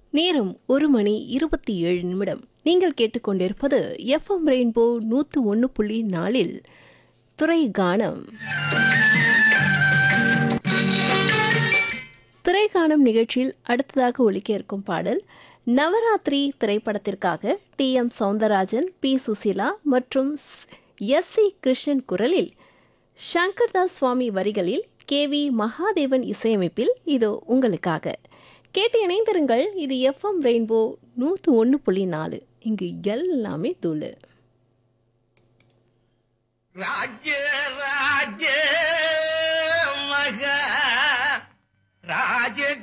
நேரம் ஒரு மணி இருபத்தி ஏழு நிமிடம் நீங்கள் கேட்டுக்கொண்டிருப்பது எஃப்எம் ரெயின்போ நூற்று ஒன்று புள்ளி நாலில் துறை கானம் திரைக்காணும் நிகழ்ச்சியில் அடுத்ததாக ஒலிக்க இருக்கும் பாடல் நவராத்திரி திரைப்படத்திற்காக T M Soundararajan P Susheela மற்றும் எஸ் சி கிருஷ்ணன் குரலில் சங்கர்தாஸ் சுவாமி வரிகளில் கே வி மகாதேவன் இசையமைப்பில் இதோ உங்களுக்காக கேட்டு இணைந்திருங்கள் இது எஃப்எம் ரெயின்போ நூற்று ஒன்று புள்ளி நாலு இங்கு எல்லாமே தூளு ராஜ்ய ராஜ்ய மகா ராஜ